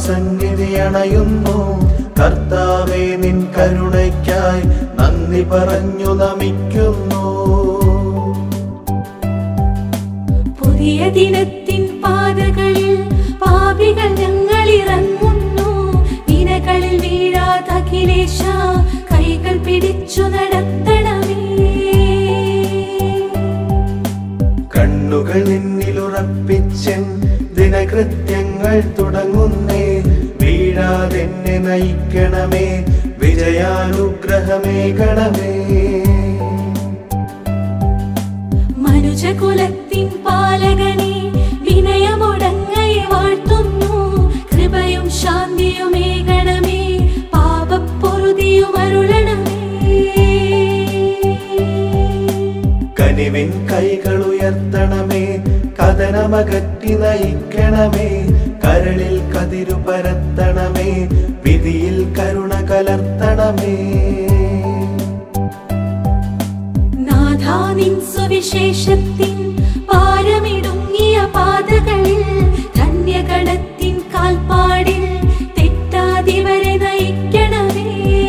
പാദസന്നിധി അണയുന്നു കർത്താവെ നിൻ കരുണയ്ക്കായി നന്ദി പറഞ്ഞു നമിക്കുന്നു പുതിയ ദിനത്തിൻ പാതകളിൽ പാപികൾ ഞങ്ങൾ ഇറങ്ങുന്നു ഇനകളിൽ വീഴാത്ത അഖിലേശ കൈകൾ പിടിച്ചു നടത്തണമേ കണ്ണുകൾ നിന്നിലുറപ്പിച്ചൻ ദിനകൃത്യങ്ങൾ തുടങ്ങുന്നേ വീഴാതെന്നെ നയിക്കണമേ വിജയാനുഗ്രഹമേ ഗണമേ മനുജകുലത്തിൻ പാലകനെ വിനയമൊടങ്ങയെ വാഴ്ത്തുന്നു കൃപയും ശാന്തിയുമേകണമേ പാപപ്പൊറുതിയും അരുളണമേ കനിവിൻ കൈകൾ ഉയർത്തണമേ കഥനമകറ്റി നയിക്കണമേ കരളിൽ കതിരു പരത്തണമേ വിധിയിൽ കരുണ കലർത്തണമേ നാഥാനിൻ സുവിശേഷത്തിൻ പാരമിടുങ്ങിയ പാതകളിൽ ധന്യഗണത്തിൻ കാൽപ്പാടിൽ തെറ്റാതിവരെ നയിക്കണമേ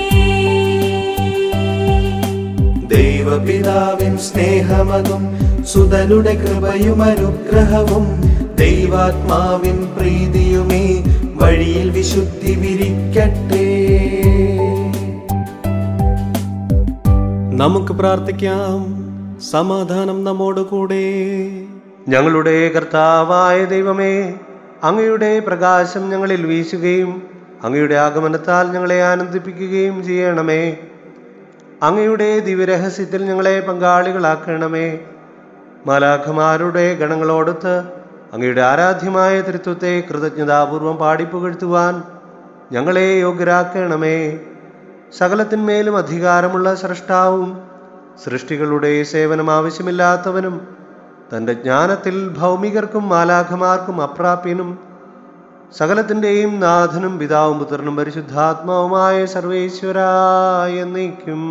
ദൈവപിതാവിൻ സ്നേഹമതും സുതനുടെ കൃപയും അനുഗ്രഹവും ദൈവാത്മാവിൻ പ്രീതിയുമേ വഴിയിൽ വിശുദ്ധി വിരിക്കട്ടെ നമുക്ക് പ്രാർത്ഥിക്കാം സമാധാനം നമ്മോടുകൂടെ ഞങ്ങളുടെ കർത്താവായ ദൈവമേ അങ്ങയുടെ പ്രകാശം ഞങ്ങളിൽ വീശുകയും അങ്ങയുടെ ആഗമനത്താൽ ഞങ്ങളെ ആനന്ദിപ്പിക്കുകയും ചെയ്യണമേ അങ്ങയുടെ ദിവ്യരഹസ്യത്തിൽ ഞങ്ങളെ പങ്കാളികളാക്കണമേ മാലാഖമാരുടെ ഗണങ്ങളോടൊത്ത് അങ്ങയുടെ ആരാധ്യമായ തൃത്വത്തെ കൃതജ്ഞതാപൂർവം പാടിപ്പുകഴ്ത്തുവാൻ ഞങ്ങളെ യോഗ്യരാക്കണമേ സകലത്തിന്മേലും അധികാരമുള്ള സൃഷ്ടാവും സൃഷ്ടികളുടെ സേവനം ആവശ്യമില്ലാത്തവനും തൻ്റെ ജ്ഞാനത്തിൽ ഭൗമികർക്കും മാലാഖമാർക്കും അപ്രാപ്യനും സകലത്തിൻ്റെയും നാഥനും പിതാവും പുത്രനും പരിശുദ്ധാത്മാവുമായ സർവേശ്വരായ എന്നേക്കും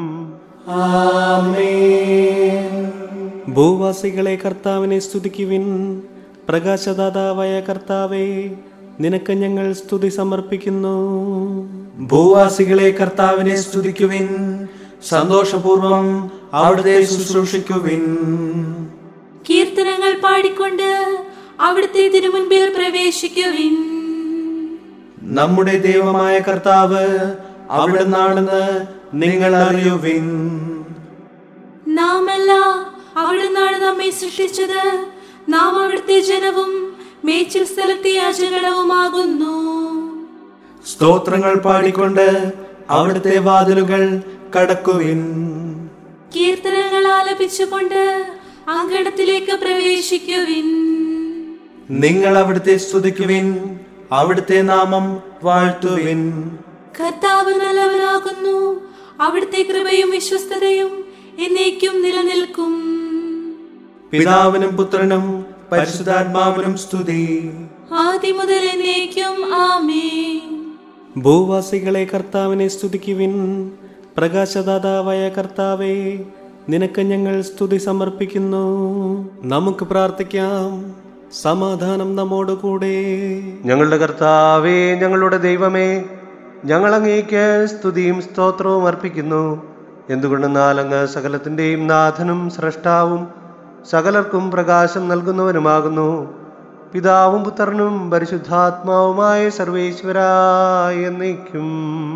ഭൂവാസികളെ കർത്താവിനെ സ്തുതിക്കുവിൻ പ്രകാശദാതാവായ കർത്താവേ നിനക്ക് ഞങ്ങൾ സ്തുതി സമർപ്പിക്കുന്നു ഭൂവാസികളെ കർത്താവിനെ സ്തുതിക്കുവിൻ സന്തോഷപൂർവം അവിടുത്തെ ശുശ്രൂഷിക്കുവിൻ കീർത്തനങ്ങൾ പാടിക്കൊണ്ട് അവിടുത്തെ തിരുമുൻപിൽ പ്രവേശിക്കുവിൻ നമ്മുടെ ദൈവമായ കർത്താവ് അവിടുന്നാണെന്ന് നിങ്ങൾ അറിയുവിൻ നാമല്ല അവിടുന്നാണ് നമ്മെ സൃഷ്ടിച്ചത് നാം അവിടുത്തെ ജനവും മേച്ചിൽ സ്ഥലത്തെ യാചകളവുമാകുന്നു സ്തോത്രങ്ങൾ പാടിക്കൊണ്ട് അവിടുത്തെ വാതിലുകൾ കടക്കുവിൻ കീർത്തനങ്ങൾ ആലപിച്ചുകൊണ്ട് അങ്കണത്തിലേക്ക് പ്രവേശിക്കുവിൻ നിങ്ങൾ അവിടുത്തെ സ്തുതിക്കുവിൻ അവിടുത്തെ നാമം വാഴ്ത്തുവിൻ കർത്താവ് നല്ലവനാകുന്നു അവിടുത്തെ കൃപയും വിശ്വസ്തതയും എന്നേക്കും നിലനിൽക്കും പിതാവിനും പുത്രനും പരിശുദ്ധാത്മാവിനും സ്തുതി ആദ്യം മുതൽ എന്നേക്കും ആമേൻ ഭൂവാസികളെ കർത്താവിനെ സ്തുതിക്കുവിൻ പ്രകാശദാതാവായ കർത്താവേ നിനക്ക് ഞങ്ങൾ സ്തുതി സമർപ്പിക്കുന്നു നമുക്ക് പ്രാർത്ഥിക്കാം സമാധാനം നമ്മോടുകൂടെ ഞങ്ങളുടെ കർത്താവേ ഞങ്ങളുടെ ദൈവമേ ഞങ്ങൾ അങ്ങേക്ക് സ്തുതിയും സ്തോത്രവും അർപ്പിക്കുന്നു എന്തുകൊണ്ടെന്നാൽ അങ്ങ് സകലത്തിൻ്റെയും നാഥനും സ്രഷ്ടാവും സകലർക്കും പ്രകാശം നൽകുന്നവനുമാകുന്നു പിതാവും പുത്രനും പരിശുദ്ധാത്മാവുമായ സർവേശ്വരായ എന്നേക്കും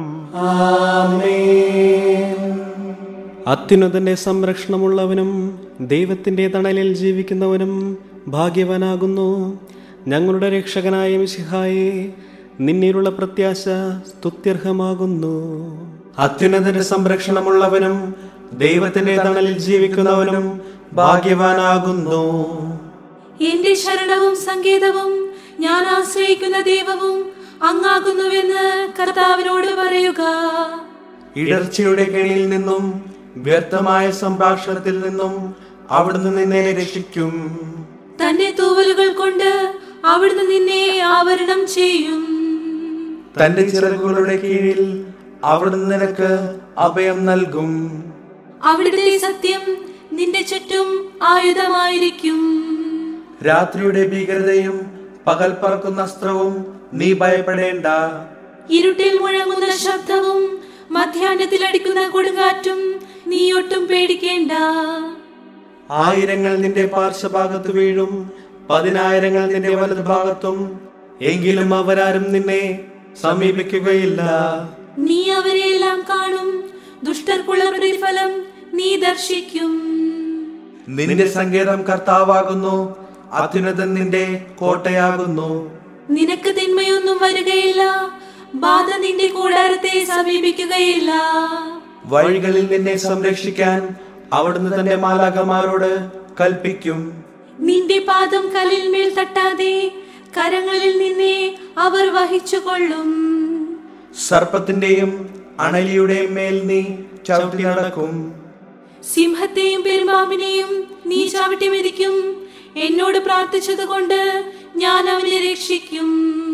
അത്യുന്നതന്റെ സംരക്ഷണമുള്ളവനും ദൈവത്തിന്റെ തണലിൽ ജീവിക്കുന്നവനും ഭാഗ്യവാനാകുന്നു ഞങ്ങളുടെ രക്ഷകനായ മിശിഹായെ നിന്നിലുള്ള പ്രത്യാശ സ്തുത്യർഹമാകുന്നു അത്യുന്നതന്റെ സംരക്ഷണമുള്ളവനും ദൈവത്തിന്റെ തണലിൽ ജീവിക്കുന്നവനും ഭാഗ്യവാനാകുന്നു എന്റെ ശരണവും സങ്കേതവും ഞാൻ ആശ്രയിക്കുന്ന ദൈവവും അങ്ങാകുന്നുവെന്ന് കർത്താവിനോട് പറയുക ഇടർച്ചയുടെ കെണിയിൽ നിന്നും വ്യർത്ഥമായ സംഭാഷണത്തിൽ നിന്നും അവിടുന്ന് നിന്നെ രക്ഷിക്കും തന്റെ തൂവലുകൾ കൊണ്ട് അവിടുന്ന് നിന്നെ ആവരണം ചെയ്യും തന്റെ ചിറകുകളുടെ കീഴിൽ അവിടുന്ന് നിനക്ക് അഭയം നൽകും അവിടുത്തെ സത്യം നിന്റെ ചുറ്റും ആയുധമായിരിക്കും രാത്രിയുടെ ഭീകരതയും പകൽ പറക്കുന്ന അസ്ത്രവും നീ ഭയപ്പെടേണ്ട ഇരുട്ടിൽ മുഴങ്ങുന്ന ശബ്ദവും മധ്യാഹ്നത്തിൽ അടിക്കുന്ന കൊടുങ്കാറ്റും നീ ഒട്ടും പേടിക്കേണ്ട ആയിരങ്ങൾ നിന്റെ പാർശ്വഭാഗത്ത് വീഴും പതിനായിരങ്ങൾ നിന്റെ വലതുഭാഗത്തും എങ്കിലും അവരാരും നിന്നെ സമീപിക്കുകയില്ല നീ അവരെയെല്ലാം കാണും ദുഷ്ടർക്കുള്ള പ്രതിഫലം നീ ദർശിക്കും നിന്റെ സങ്കേതം കർത്താവാകുന്നു അത്യുന്നതൻ നിന്റെ കോട്ടയാകുന്നു നിനക്ക് തിന്മയൊന്നും വരികയില്ല ബാധ നിന്റെ കൂടാരത്തെ സമീപിക്കുകയില്ല വഴികളിൽ നിന്നെ സംരക്ഷിക്കാൻ അവിടുന്ന് തന്റെ മാലാകമാരോട് കൽപ്പിക്കും നിന്റെ പാദം കല്ലിൽ മേൽ തട്ടാതെ കരങ്ങളിൽ നിന്നെ അവർ വഹിച്ചുകൊള്ളും സർപ്പത്തിന്റെയും അണലിയുടെയും മേൽ നീ ചവിട്ടി നടക്കും സിംഹത്തെയും പെരുമ്പാമ്പിനെയും നീ ചവിട്ടി മെതിക്കും എന്നോട് പ്രാർത്ഥിച്ചതുകൊണ്ട് ഞാൻ അവനെ രക്ഷിക്കും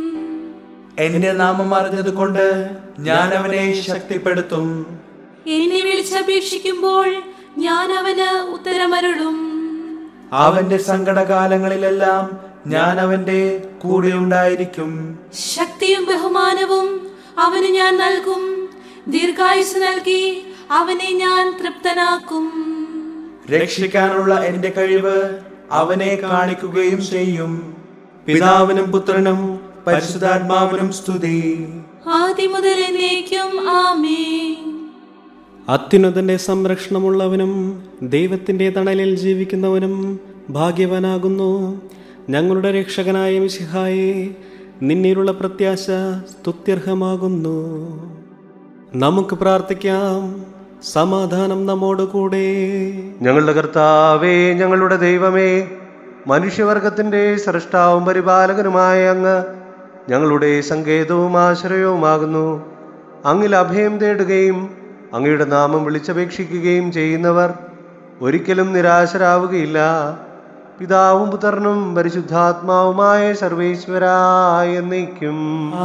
എന്റെ നാമം അറിഞ്ഞത് കൊണ്ട് ഞാൻ അവനെ ശക്തിപ്പെടുത്തും എന്നെ വിളിച്ചപേക്ഷിക്കുമ്പോൾ ഞാൻ അവന് ഉത്തരമരുളും അവന്റെ സങ്കടകാലങ്ങളിലെല്ലാം ഞാൻ അവന്റെ കൂടെ ഉണ്ടായിരിക്കും ശക്തിയും ബഹുമാനവും അവന് ഞാൻ നൽകും ദീർഘായുസ് നൽകി അവനെ ഞാൻ തൃപ്തനാക്കും രക്ഷിക്കാനുള്ള എന്റെ കഴിവ് അവനെ കാണിക്കുകയും ചെയ്യും പിതാവിനും പുത്രനും പരിശുദ്ധാത്മാവിനും സ്തുതി ആദ്യം മുതൽ എന്നേക്കും ആമേൻ അത്യുന്നതന്റെ സംരക്ഷണമുള്ളവനും ദൈവത്തിന്റെ തണലിൽ ജീവിക്കുന്നവനും ഭാഗ്യവാനാകുന്നു ഞങ്ങളുടെ രക്ഷകനായ മിശിഹായെ നിന്നിലുള്ള പ്രത്യാശ സ്തുത്യർഹമാകുന്നു നമുക്ക് പ്രാർത്ഥിക്കാം സമാധാനം നമ്മോടുകൂടെ ഞങ്ങളുടെ കർത്താവേ ഞങ്ങളുടെ ദൈവമേ മനുഷ്യവർഗത്തിൻ്റെ സൃഷ്ടാവും പരിപാലകനുമായ അങ്ങ് ഞങ്ങളുടെ സങ്കേതവും ആശ്രയവുമാകുന്നു അങ്ങിൽ അഭയം തേടുകയും അങ്ങയുടെ നാമം വിളിച്ചപേക്ഷിക്കുകയും ചെയ്യുന്നവർ ഒരിക്കലും നിരാശരാവുകയില്ല പിതാവും പുത്രനും പരിശുദ്ധാത്മാവുമായ സർവേശ്വരായ എന്നേക്കും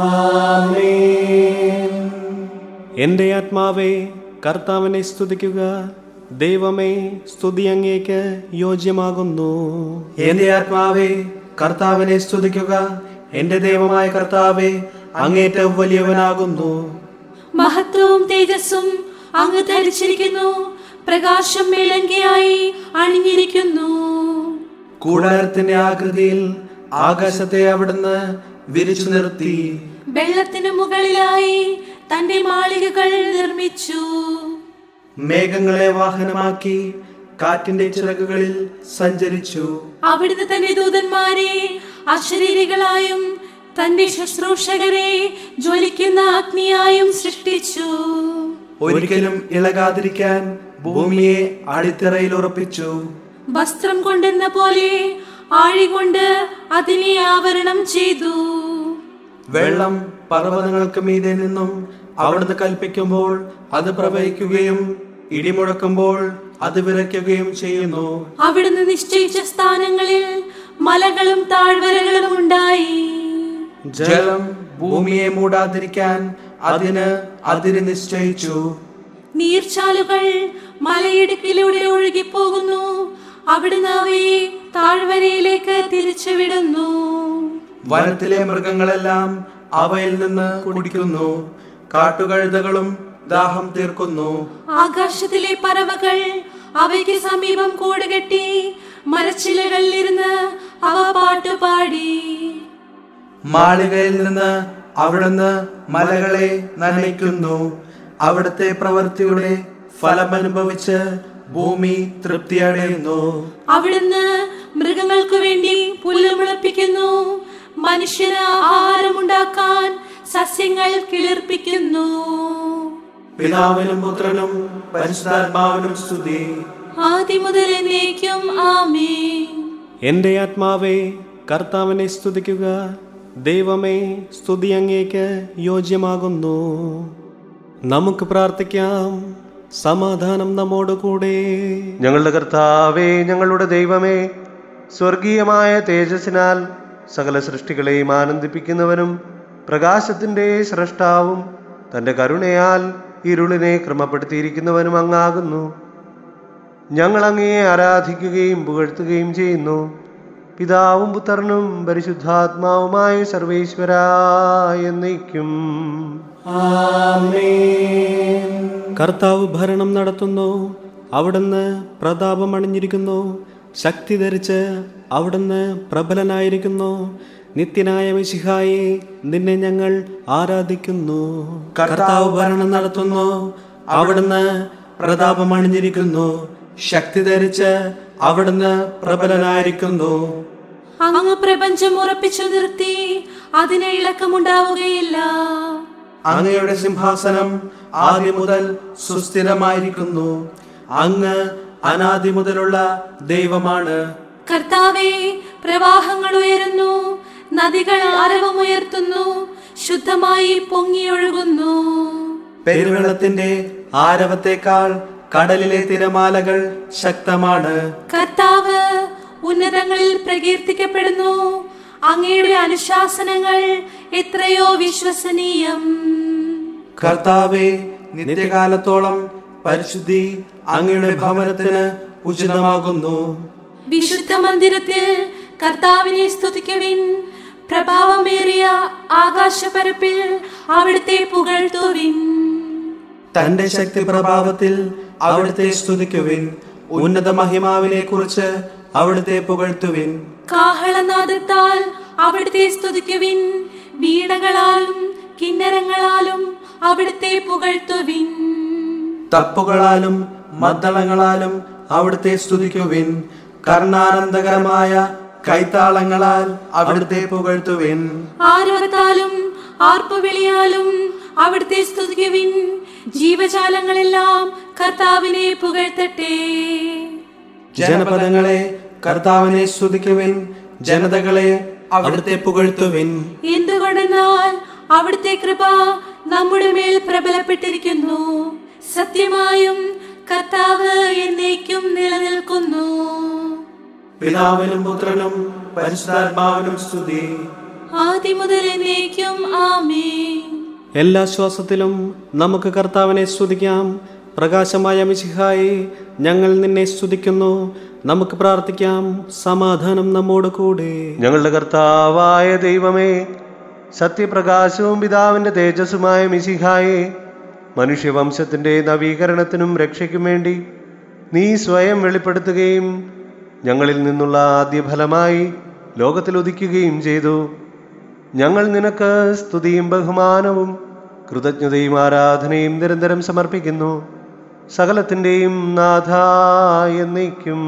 എൻ്റെ ആത്മാവേ കർത്താവിനെ സ്തുതിക്കുക ദൈവമേ സ്തുതി അങ്ങേക്ക് യോജ്യമാകുന്നു എന്റെ ആത്മാവേ കർത്താവിനെ സ്തുതിക്കുക എന്റെ ദൈവമായ കർത്താവേ അങ്ങേറ്റവും വലിയവനാകുന്നു മഹത്വവും തേജസ്സും അങ്ങ് ധരിച്ചിരിക്കുന്നു പ്രകാശം മേലങ്കിയായി അണിഞ്ഞിരിക്കുന്നു കൂടാരത്തിന്റെ ആകൃതിയിൽ ആകാശത്തെ അവിടുന്ന് വിരിച്ചു നിർത്തി വെള്ളത്തിനു മുകളിലായി തന്റെ മാളികകൾ നിർമ്മിച്ചു മേഘങ്ങളെ വാഹനമാക്കി കാറ്റിന്റെ ചിറകുകളിൽ സഞ്ചരിച്ചു അവിടുന്ന് തന്റെ ദൂതന്മാരെ അശരീരികളായും തന്റെ ശുശ്രൂഷകരെ ജ്വലിക്കുന്ന അഗ്നിയായും സൃഷ്ടിച്ചു ഒരിക്കലും ഇളകാതിരിക്കാൻ ഭൂമിയെ അടിത്തറയിൽ ഉറപ്പിച്ചു വസ്ത്രം കൊണ്ടെന്ന പോലെ ആഴികൊണ്ട് അതിനെ ആവരണം ചെയ്തു വെള്ളം പർവ്വതങ്ങൾക്ക് മീതെ നിന്നും അവിടുന്ന് കൽപ്പിക്കുമ്പോൾ അത് പ്രവഹിക്കുകയും ഇടിമുഴക്കുമ്പോൾ അത് വിറയ്ക്കുകയും ചെയ്യുന്നു അവിടുന്ന് നിശ്ചയിച്ച സ്ഥാനങ്ങളിൽ മലകളും താഴ്വരകളും ഉണ്ടായി ജലം ഭൂമിയെ മൂടാതിരിക്കാൻ അതിന് അതിര് നിശ്ചയിച്ചു നീർച്ചാലുകൾ മലയിടുക്കിലൂടെ ഒഴുകിപ്പോകുന്നു അവിടുന്ന് അവയെ താഴ്വരയിലേക്ക് തിരിച്ചുവിടുന്നു വനത്തിലെ മൃഗങ്ങളെല്ലാം അവയിൽ നിന്ന് കുടിക്കുന്നു കാട്ടുകഴുതകളും ദാഹം തീർക്കുന്നു ആകാശത്തിലെ പറവകൾ അവയ്ക്ക് സമീപം കൂടുകെട്ടി മരച്ചിലകളിലിരുന്ന് അവ പാട്ടുപാടി മാളികയിൽ നിന്ന് അവിടുന്ന് മലകളെ നനയ്ക്കുന്നു അവിടുത്തെ പ്രവൃത്തിയുടെ ഫലമനുഭവിച്ച് ഭൂമി തൃപ്തിയടയുന്നു അവിടുന്ന് മൃഗങ്ങൾക്കു വേണ്ടി പുല്ല് മുളപ്പിക്കുന്നു മനുഷ്യന് ആഹാരമുണ്ടാക്കാൻ സസ്യങ്ങൾ കിളിർപ്പിക്കുന്നു പിതാവിനും പുത്രനും പരിശുദ്ധാത്മാവിനും സ്തുതി ആദ്യം മുതൽ എന്നേക്കും ആമേൻ എൻ്റെ ആത്മാവേ കർത്താവിനെ സ്തുതിക്കുക ദൈവമേ സ്തുതി അങ്ങേക്ക് യോജ്യമാകുന്നു നമുക്ക് പ്രാർത്ഥിക്കാം സമാധാനം നമ്മോടുകൂടെ ഞങ്ങളുടെ കർത്താവേ ഞങ്ങളുടെ ദൈവമേ സ്വർഗീയമായ തേജസ്സിനാൽ സകല സൃഷ്ടികളെയും ആനന്ദിപ്പിക്കുന്നവനും പ്രകാശത്തിൻ്റെ സ്രഷ്ടാവും തൻ്റെ കരുണയാൽ ഇരുളിനെ ക്രമപ്പെടുത്തിയിരിക്കുന്നവനും അങ്ങാകുന്നു ഞങ്ങൾ അങ്ങയെ ആരാധിക്കുകയും പുകഴ്ത്തുകയും ചെയ്യുന്നു പിതാവും പുത്രനും പരിശുദ്ധാത്മാവുമായ സർവേശ്വര എന്നേക്കും കർത്താവ് ഭരണം നടത്തുന്നു അവിടുന്ന് പ്രതാപം അണിഞ്ഞിരിക്കുന്നു ശക്തി ധരിച്ച് അവിടുന്ന് പ്രബലനായിരിക്കുന്നു നിത്യനായ മിശിഹായെ നിന്നെ ഞങ്ങൾ ആരാധിക്കുന്നു കർത്താവ് ഭരണം നടത്തുന്നു അവിടുന്ന് പ്രതാപം അണിഞ്ഞിരിക്കുന്നു ശക്തി ധരിച്ച് അവിടുന്ന് പ്രബലനായിരിക്കുന്നു അങ്ങ് പ്രപഞ്ചം ഉറപ്പിച്ചു നിർത്തി അതിന് ഇളക്കമുണ്ടാവുകയില്ല അങ്ങയുടെ സിംഹാസനം ആദ്യം മുതൽ സുസ്ഥിരമായിരിക്കുന്നു അങ്ങ് അനാദി മുതലുള്ള ദൈവമാണ് കർത്താവെ പ്രവാഹങ്ങൾ ഉയരുന്നു നദികൾ അരവമുയർത്തുന്നു ശുദ്ധമായി പൊങ്ങിയൊഴുകുന്നു പെരുവെള്ളത്തിന്റെ ആരവത്തേക്കാൾ കടലിലെ തിരമാലകൾ ശക്തമാണ് കർത്താവ് ഉന്നതങ്ങളിൽ പ്രകീർത്തിക്കപ്പെടുന്നു അങ്ങയുടെ അനുശാസനങ്ങൾ എത്രയോ വിശ്വസനീയം കർത്താവെ നിത്യകാലത്തോളം പരിശുദ്ധി അങ്ങയുടെ ഭവനത്തിന് ഉചിതമാകുന്നു വിശുദ്ധ മന്ദിരത്തിൽ കർത്താവിനെ സ്തുതിക്കുവിൻ പ്രഭാവമേറിയ ആകാശപരപ്പിൽ അവിടുത്തെ പുകഴ്ത്തുവിൻ തന്റെ ശക്തി പ്രഭാവത്തിൽ അവിടുത്തെ സ്തുതിക്കുവിൻ ഉന്നത മഹിമാവിനെ കുറിച്ച് അവിടുത്തെ പുകഴ്ത്തുവിൻ കാഹളനാദത്താൽ അവിടുത്തെ സ്തുതിക്കുവിൻ വീണകളാലും കിന്നരങ്ങളാലും അവിടുത്തെ പുകഴ്ത്തുവിൻ തപ്പുകളാലും മദ്ദളങ്ങളാലും അവിടുത്തെ സ്തുതിക്കുവിൻ കർണാനന്ദകരമായ കൈത്താളങ്ങളാൽ അവിടുത്തെ പുകഴ്ത്തുവിൻ ആരവത്താലും ആർപ്പുവിളിയാലും അവിടുത്തെ സ്തുതിക്കുവിൻ ജീവജാലങ്ങളെല്ലാം കർത്താവിനെ പുകഴ്ത്തട്ടെ ജനപദങ്ങളെ കർത്താവിനെ സ്തുതിക്കുവിൻ ജനതകളെ അവിടുത്തെ പുകഴ്ത്തുവിൻ എന്തുകൊണ്ടെന്നാൽ അവിടുത്തെ കൃപ നമ്മുടെ മേൽ പ്രബലപ്പെട്ടിരിക്കുന്നു സത്യമായും കർത്താവ് എന്നേക്കും നിലനിൽക്കുന്നു പിതാവിനും പുത്രനും പരിശുദ്ധാത്മാവിനും സ്തുതി ആദ്യം മുതൽ എന്നേക്കും ആമേൻ എല്ലാ ശ്വാസത്തിലും നമുക്ക് കർത്താവിനെ സ്തുതിക്കാം പ്രകാശമായ മിശിഹായി ഞങ്ങൾ നിന്നെ സ്തുതിക്കുന്നു നമുക്ക് പ്രാർത്ഥിക്കാം സമാധാനം നമ്മോട് കൂടെ ഞങ്ങളുടെ കർത്താവായ ദൈവമേ സത്യപ്രകാശവും പിതാവിന്റെ തേജസ്സുമായ മിശിഹായെ മനുഷ്യവംശത്തിന്റെ നവീകരണത്തിനും രക്ഷയ്ക്കും വേണ്ടി നീ സ്വയം വെളിപ്പെടുത്തുകയും ഞങ്ങളിൽ നിന്നുള്ള ആദ്യഫലമായി ലോകത്തിൽ ഉദിക്കുകയും ചെയ്തു ഞങ്ങൾ നിനക്ക് സ്തുതിയും ബഹുമാനവും കൃതജ്ഞതയും ആരാധനയും നിരന്തരം സമർപ്പിക്കുന്നു സകലത്തിൻ്റെയും നാഥ എന്നേക്കും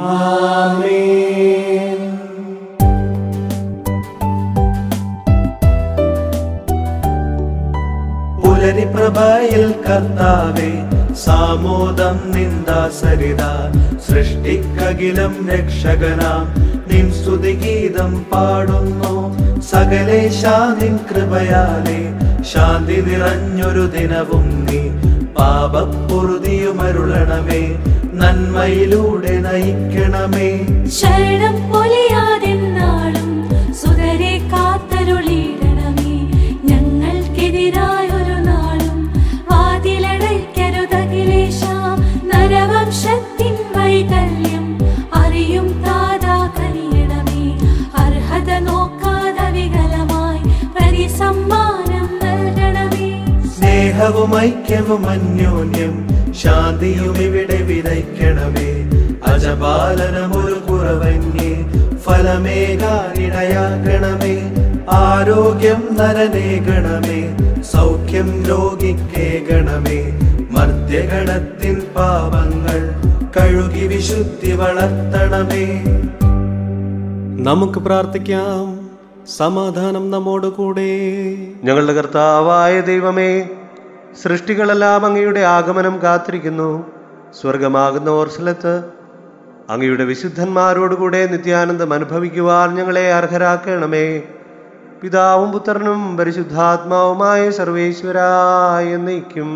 പുലരിപ്രഭയിൽ കർത്താവേ സാമോദം നിന്ദാസരിത സൃഷ്ടിക്കകിലം രക്ഷകനാം നിൻ സ്തുതിഗീതം പാടുന്നു സകലേശ നിൻ കൃപയാലേ ശാന്തി നിറഞ്ഞൊരു ദിനവും നീ പാപപ്പൊറുതിയുമരുളണമേ നന്മയിലൂടെ നയിക്കണമേ ശരണം പൊലിയാതെന്നാളും സുതരെ കാത്തരുളിയിടണമേ ഞങ്ങൾക്കെതിരായൊരു നാളും വാതിലടയ്ക്കരുതകിലേശ നരവംശത്തിൻ വൈകല്യം അറിയും താതാ കനിയണമേ അർഹത നോക്കാതെ വികലമായി പ്രതിസമ്മാനം നൽകണമേ സ്നേഹവും ഐക്യവും അന്യോന്യം ശാന്തിയും ഇവിടെ വിതയ്ക്കണമേ അജപാലനമൊരു കുറവന്യേ ഫലമേകാനിടയാക്കണമേ ആരോഗ്യം നരനേകണമേ സൗഖ്യം രോഗിക്കേകണമേ മർദ്യഗണത്തിൻ പാപങ്ങൾ കഴുകി വിശുദ്ധി വളർത്തണമേ നമുക്ക് പ്രാർത്ഥിക്കാം സമാധാനം നമ്മോട് കൂടെ ഞങ്ങളുടെ കർത്താവായ ദൈവമേ സൃഷ്ടികളെല്ലാം അങ്ങയുടെ ആഗമനം കാത്തിരിക്കുന്നു സ്വർഗമാകുന്ന ഓർസലത്ത് അങ്ങയുടെ വിശുദ്ധന്മാരോടുകൂടെ നിത്യാനന്ദം അനുഭവിക്കുവാൻ ഞങ്ങളെ അർഹരാക്കണമേ പിതാവും പുത്രനും പരിശുദ്ധാത്മാവുമായ സർവേശ്വരായ എന്നേക്കും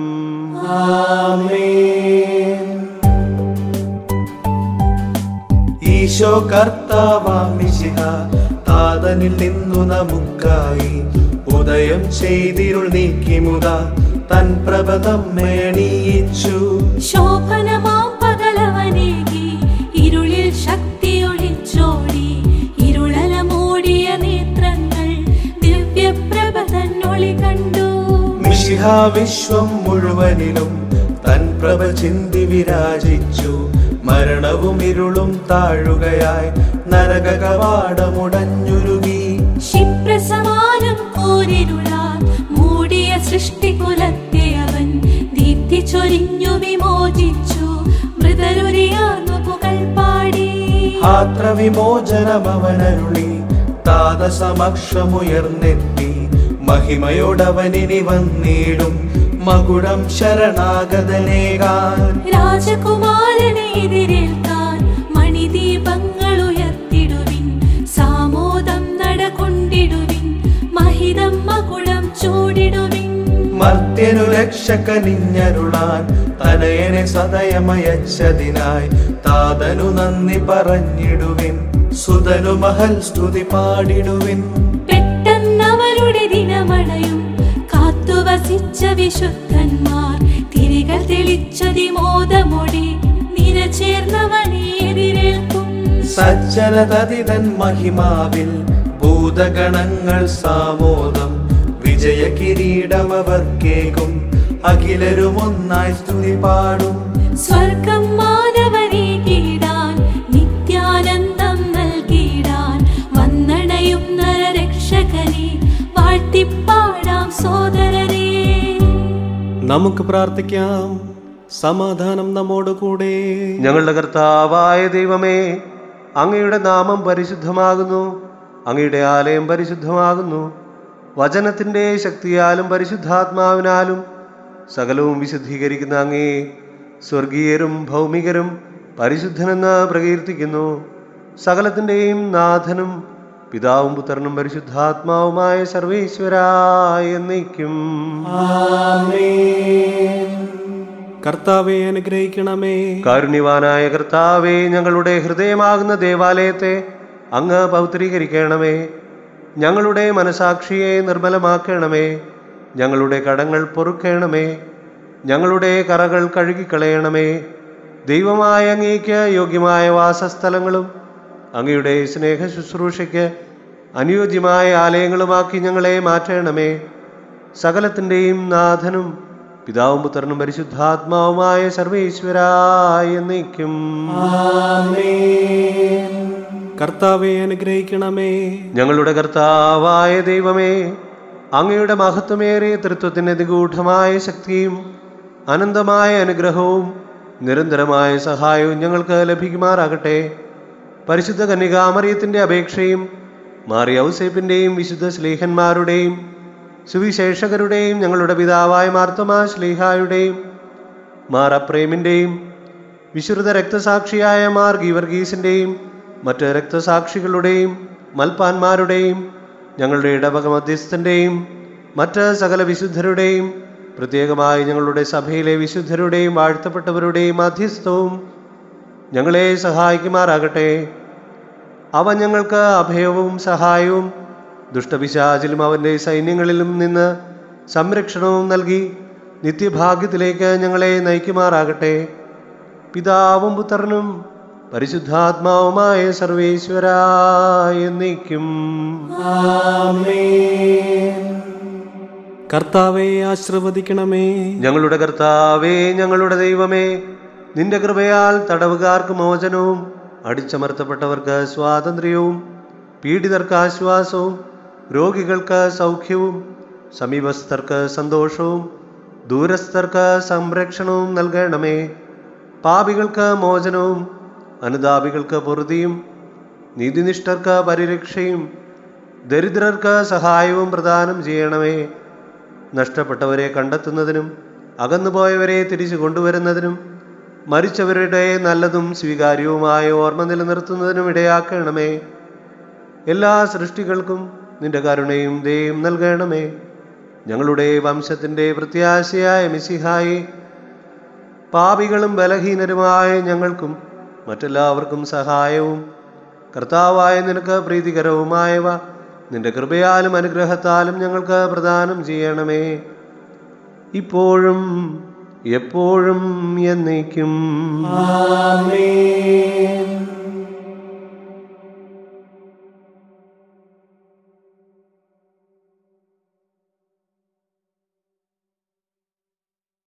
ഈശോ കർത്താവാമിശിഹ താതനിൽ നിന്നു നമുക്കായി ഉദയം ചെയ്തിരുൾ നീക്കിമുത തൻ പ്രഭ നമ്മെ അണിയിച്ചു ശോഭനമാം പകലവനേകി ഇരുളിൽ ശക്തി ഒളിച്ചോടി മിശിഹ വിശ്വം മുഴുവനിലും തൻ പ്രഭ ചിന്തി വിരാജിച്ചു മരണവും ഇരുളും താഴുകയായി നരക കവാടമുടഞ്ഞുരുകി ക്ഷിപ്രസമാനം കോരിരുളാൽ മൂടിയ സൃഷ്ടികുലത്തെ അവൻ ദീപ്തി ചൊരിഞ്ഞു വിമോചിച്ചു മൃതരുരിയാർന്നു പുകൾ പാടി ഹാത്ര വിമോചനം അവനരുളി താത സമക്ഷമുയർന്നെത്തി മഹിമയോടവനിനി വന്നിടും മകുടം ശരണാഗതനേകാൻ രാജകുമാരനെ എതിരേൽക്കാൻ മണിദീപങ്ങൾ ഉയർത്തിടുവിൻ സാമോദം നടകൊണ്ടിടുവിൻ മഹിതം മകുടം ചൂടിടുവിൻ മർത്യനു രക്ഷകനിഞ്ഞരുളാൻ തനയനെ സദയമയച്ചതിനായി താതനു നന്ദി പറഞ്ഞിടുവിൻ സുതനു മഹൽ സ്തുതി പാടിടുവിൻ പെട്ടെന്നവരുടെ ദിനമണയും കാത്തുവസിച്ച വിശുദ്ധന്മാർ തിരികൾ തെളിച്ചതിമോദമൊടി നിരചേർന്നവനെ എതിരേൽക്കും സജ്ജനതതിതൻ മഹിമാവിൽ ഭൂതഗണങ്ങൾ സാമോദം വിജയ കിരീടമവർക്കേകും അഖിലരും ഒന്നായി സ്തുതി പാടും സ്വർഗം മാനവനെ കീടാൻ നിത്യാനന്ദം നൽകിടാൻ വന്നണയും നരരക്ഷകനെ വാഴ്ത്തിപ്പാടാം സോദരരെ നമുക്ക് പ്രാർത്ഥിക്കാം സമാധാനം നമ്മോടുകൂടെ ഞങ്ങളുടെ കർത്താവായ ദൈവമേ അങ്ങയുടെ നാമം പരിശുദ്ധമാകുന്നു അങ്ങയുടെ ആലയം പരിശുദ്ധമാകുന്നു വചനത്തിൻ്റെ ശക്തിയാലും പരിശുദ്ധാത്മാവിനാലും സകലവും വിശുദ്ധീകരിക്കുന്ന അങ്ങേ സ്വർഗീയരും ഭൗമികരും പരിശുദ്ധനെന്ന് പ്രകീർത്തിക്കുന്നു സകലത്തിൻ്റെയും നാഥനും പിതാവും പുത്രനും പരിശുദ്ധാത്മാവുമായ സർവേശ്വരായ എന്നേക്കും കർത്താവെ അനുഗ്രഹിക്കണമേ കാരുണ്യവാനായ കർത്താവെ ഞങ്ങളുടെ ഹൃദയമാകുന്ന ദേവാലയത്തെ അങ്ങ് പൗത്രീകരിക്കണമേ ഞങ്ങളുടെ മനസാക്ഷിയെ നിർമ്മലമാക്കണമേ ഞങ്ങളുടെ കടങ്ങൾ പൊറുക്കണമേ ഞങ്ങളുടെ കറകൾ കഴുകിക്കളയണമേ ദൈവമായ അങ്ങേക്ക് യോഗ്യമായ വാസസ്ഥലങ്ങളും അങ്ങയുടെ സ്നേഹ ശുശ്രൂഷയ്ക്ക് അനുയോജ്യമായ ആലയങ്ങളുമാക്കി ഞങ്ങളെ മാറ്റണമേ സകലത്തിൻ്റെയും നാഥനും പിതാവും പുത്രനും പരിശുദ്ധാത്മാവുമായ സർവേശ്വരായ എന്നേക്കും കർത്താവെ അനുഗ്രഹിക്കണമേ ഞങ്ങളുടെ കർത്താവായ ദൈവമേ അങ്ങയുടെ മഹത്വമേറിയ തൃത്വത്തിന് നിഗൂഢമായ ശക്തിയും അനന്തമായ അനുഗ്രഹവും നിരന്തരമായ സഹായവും ഞങ്ങൾക്ക് ലഭിക്കുമാറാകട്ടെ പരിശുദ്ധ കന്യകാമറിയത്തിൻ്റെ അപേക്ഷയും മാറി ഔസേപ്പിൻ്റെയും വിശുദ്ധ സ്ലീഹന്മാരുടെയും സുവിശേഷകരുടെയും ഞങ്ങളുടെ പിതാവായ മാർത്തമാ ശ്ലീഹായുടെയും മാർ അപ്രേമിൻ്റെയും വിശുദ്ധ രക്തസാക്ഷിയായ മാർ ഗീവർഗീസിൻ്റെയും മറ്റ് രക്തസാക്ഷികളുടെയും മൽപ്പാന്മാരുടെയും ഞങ്ങളുടെ ഇടവക മധ്യസ്ഥൻ്റെയും മറ്റ് സകല വിശുദ്ധരുടെയും പ്രത്യേകമായി ഞങ്ങളുടെ സഭയിലെ വിശുദ്ധരുടെയും വാഴ്ത്തപ്പെട്ടവരുടെയും മധ്യസ്ഥവും ഞങ്ങളെ സഹായിക്കുമാറാകട്ടെ അവ ഞങ്ങൾക്ക് അഭയവും സഹായവും ദുഷ്ടപിശാചിലും അവൻ്റെ സൈന്യങ്ങളിലും നിന്ന് സംരക്ഷണവും നൽകി നിത്യഭാഗ്യത്തിലേക്ക് ഞങ്ങളെ നയിക്കുമാറാകട്ടെ പിതാവും പുത്രനും പരിശുദ്ധാത്മാവുമായ സർവേശ്വരായ എന്നേക്കും കർത്താവെ ആശീർവദിക്കണമേ ഞങ്ങളുടെ കർത്താവേ ഞങ്ങളുടെ ദൈവമേ നിന്റെ കൃപയാൽ തടവുകാർക്ക് മോചനവും അടിച്ചമർത്തപ്പെട്ടവർക്ക് സ്വാതന്ത്ര്യവും പീഡിതർക്ക് ആശ്വാസവും രോഗികൾക്ക് സൗഖ്യവും സമീപസ്ഥർക്ക് സന്തോഷവും ദൂരസ്ഥർക്ക് സംരക്ഷണവും നൽകണമേ പാപികൾക്ക് മോചനവും അനുതാപികൾക്ക് പൊറുതിയും നീതിനിഷ്ഠർക്ക് പരിരക്ഷയും ദരിദ്രർക്ക് സഹായവും പ്രദാനം ചെയ്യണമേ നഷ്ടപ്പെട്ടവരെ കണ്ടെത്തുന്നതിനും അകന്നുപോയവരെ തിരിച്ചു കൊണ്ടുവരുന്നതിനും മരിച്ചവരുടെ നല്ലതും സ്വീകാര്യവുമായ ഓർമ്മ നിലനിർത്തുന്നതിനും ഇടയാക്കണമേ എല്ലാ സൃഷ്ടികൾക്കും നിന്റെ കരുണയും ദയും നൽകണമേ ഞങ്ങളുടെ വംശത്തിൻ്റെ പ്രത്യാശയായ മിസിഹായി പാപികളും ബലഹീനരുമായ ഞങ്ങൾക്കും മറ്റെല്ലാവർക്കും സഹായവും കർത്താവായ നിനക്ക് പ്രീതികരവുമായവ നിന്റെ കൃപയാലും അനുഗ്രഹത്താലും ഞങ്ങൾക്ക് പ്രദാനം ചെയ്യണമേ ഇപ്പോഴും എപ്പോഴും എന്നേക്കും ആമേൻ